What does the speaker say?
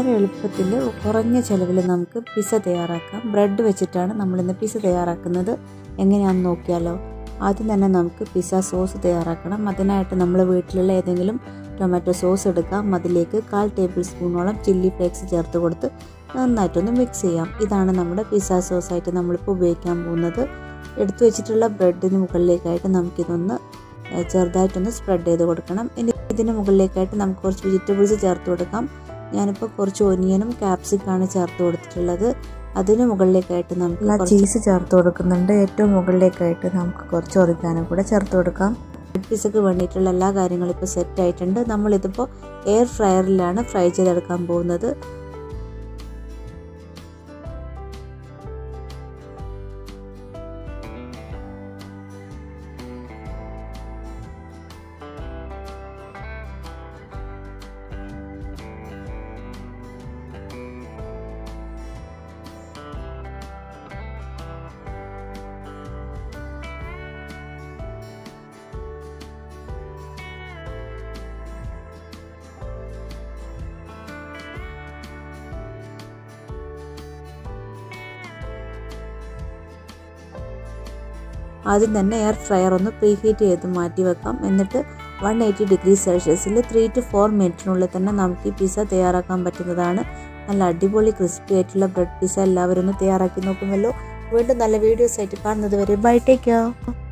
വളരെ എളുപ്പത്തിൽ കുറഞ്ഞ ചിലവിൽ നമുക്ക് പിസ്സ തയ്യാറാക്കാം ബ്രെഡ് വെച്ചിട്ടാണ് നമ്മളിന്ന് പിസ്സ തയ്യാറാക്കുന്നത് എങ്ങനെയാണെന്ന് നോക്കിയാലോ ആദ്യം തന്നെ നമുക്ക് പിസ്സ സോസ് തയ്യാറാക്കണം അതിനായിട്ട് നമ്മൾ വീട്ടിലുള്ള ഏതെങ്കിലും ടൊമാറ്റോ സോസ് എടുക്കാം അതിലേക്ക് കാൽ ടേബിൾ സ്പൂണോളം ചില്ലി ഫ്ലേക്സ് ചേർത്ത് കൊടുത്ത് നന്നായിട്ടൊന്ന് മിക്സ് ചെയ്യാം ഇതാണ് നമ്മുടെ പിസ്സ സോസായിട്ട് നമ്മളിപ്പോൾ ഉപയോഗിക്കാൻ പോകുന്നത് എടുത്തു വെച്ചിട്ടുള്ള ബ്രെഡിന് മുകളിലേക്കായിട്ട് നമുക്കിതൊന്ന് ചെറുതായിട്ടൊന്ന് സ്പ്രെഡ് ചെയ്ത് കൊടുക്കണം ഇനി ഇതിന് മുകളിലേക്കായിട്ട് നമുക്ക് കുറച്ച് വെജിറ്റബിൾസ് ചേർത്ത് കൊടുക്കാം ഞാനിപ്പോൾ കുറച്ച് ഒനിയനും ക്യാപ്സിക്കാണ് ചേർത്ത് കൊടുത്തിട്ടുള്ളത് അതിന് മുകളിലേക്കായിട്ട് നമുക്ക് ചീസ് ചേർത്ത് കൊടുക്കുന്നുണ്ട് ഏറ്റവും മുകളിലേക്കായിട്ട് നമുക്ക് കുറച്ച് ഒറിഗാനോ കൂടെ ചേർത്ത് കൊടുക്കാം പിസക്ക് വേണ്ടിയിട്ടുള്ള എല്ലാ കാര്യങ്ങളും ഇപ്പോൾ സെറ്റ് ആയിട്ടുണ്ട് നമ്മളിതിപ്പോൾ എയർ ഫ്രയറിലാണ് ഫ്രൈ ചെയ്തെടുക്കാൻ പോകുന്നത് ആദ്യം തന്നെ എയർ ഫ്രയർ ഒന്ന് പ്രീഹീറ്റ് ചെയ്ത് മാറ്റി വെക്കാം എന്നിട്ട് വൺ എയ്റ്റി ഡിഗ്രി സെൽഷ്യസിൽ ത്രീ ടു ഫോർ മിനിറ്റിനുള്ളിൽ തന്നെ നമുക്ക് ഈ പിസ്സ തയ്യാറാക്കാൻ പറ്റുന്നതാണ് നല്ല അടിപൊളി ക്രിസ്പി ആയിട്ടുള്ള ബ്രെഡ് പിസ്സ എല്ലാവരും ഒന്ന് തയ്യാറാക്കി നോക്കുമല്ലോ വീണ്ടും നല്ല വീഡിയോസ് ആയിട്ട് കാണുന്നത് വരെ ബൈ ടേക്ക്